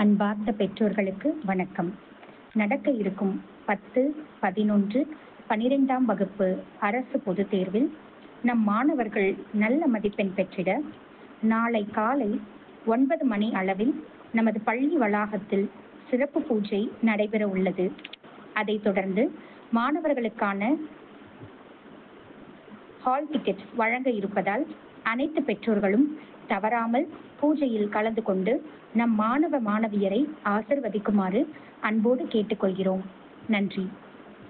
அன்பார்ந்த பெற்றோர்களுக்கு வணக்கம் நடக்க இருக்கும் பத்து பதினொன்று பனிரெண்டாம் வகுப்பு அரசு பொதுத் தேர்வில் நம் மாணவர்கள் நல்ல மதிப்பெண் பெற்றிட நாளை காலை ஒன்பது மணி அளவில் நமது பள்ளி வளாகத்தில் சிறப்பு பூஜை நடைபெற உள்ளது அதைத் தொடர்ந்து மாணவர்களுக்கான ஹால் டிக்கெட் வழங்க இருப்பதால் அனைத்து பெற்றோர்களும் தவறாமல் பூஜையில் கலந்து கொண்டு நம் மாணவ மாணவியரை ஆசிர்வதிக்குமாறு அன்போடு கேட்டுக்கொள்கிறோம் நன்றி